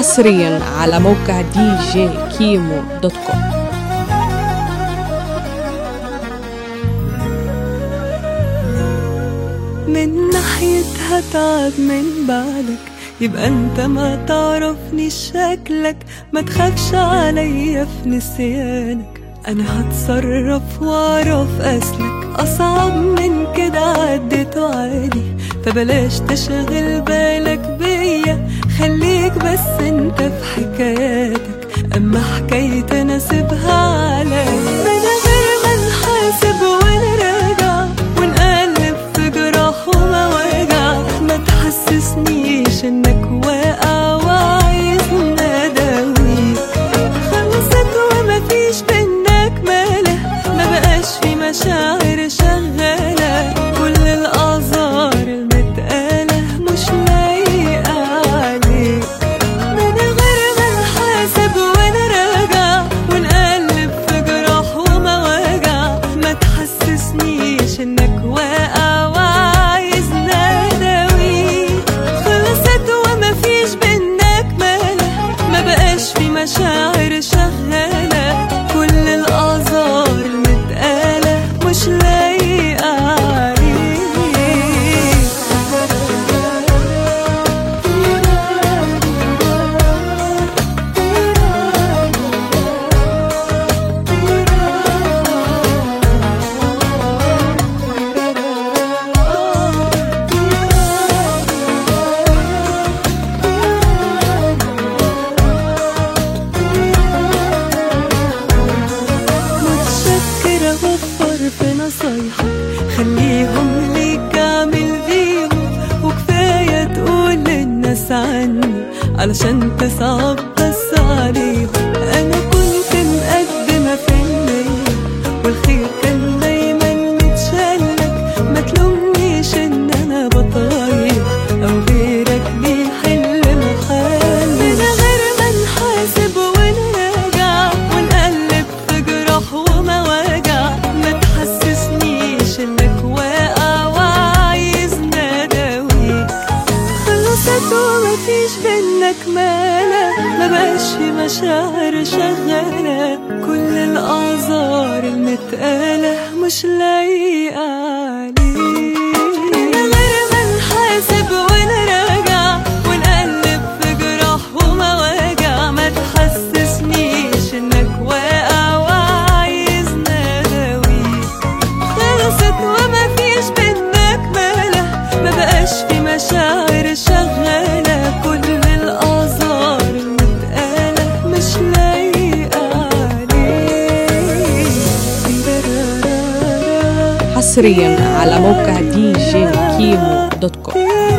حصريا على موقع دي جي كيمو دوت كوم من ناحيتها تعب من بعدك يبقى انت ما تعرفني شكلك ما تخافش عليا في نسيانك انا هتصرف واعرف اسلك اصعب من كده عديته عادي فبلاش تشغل بالك بيا خليك بس انت في حكاياتك اما حكايتي انا سيبها عليا من غير ما نحاسب وانا راجع ونقلب في جراح ومواجع ما تحسسنيش انك واقع وعايزني اداويك خلصت ومفيش بينك مالة ما بقاش في مشاعر شغالة كل الآثار المتقالة مش لايقة عليك من غير ما نحاسب وانا راجع ونقلب في جراح ومواجع ما تحسسنيش انك واقع وعايز نداويك خلصت ومفيش بينك مالة ما بقاش في مشاعر شغالة كل الآثار المتقالة مش لايقة متشكرة وفر في نصايحك خليهم ليك اعمل بيهم وكفاية تقول للناس عني علشان تصعب بس عليهم انا كنت مقدمة في النية والخير كان دايما متشلك ما تلومنيش ان انا بتغير او غيرك بيحل محل من غير ما نحاسب ونراجع ونقلب في جراح ومواجع ما تحسسنيش انك واقع وعايز نداويك خلصت ومفيش بينك مالة ما بقاش في مشاعر شغالة كل الآثار المتقالة مش لايقة عليك من غير ما نحاسب ونراجع ونقلب في جراح ومواجع ما تحسسنيش انك واقع وعايز نداويك خلصت ومفيش بينك مالة ما بقاش في مشاعر شغالة كل الآثار المتقالة مش لايقة عليك حصريا على موقع دي جي كيمو دوت كوم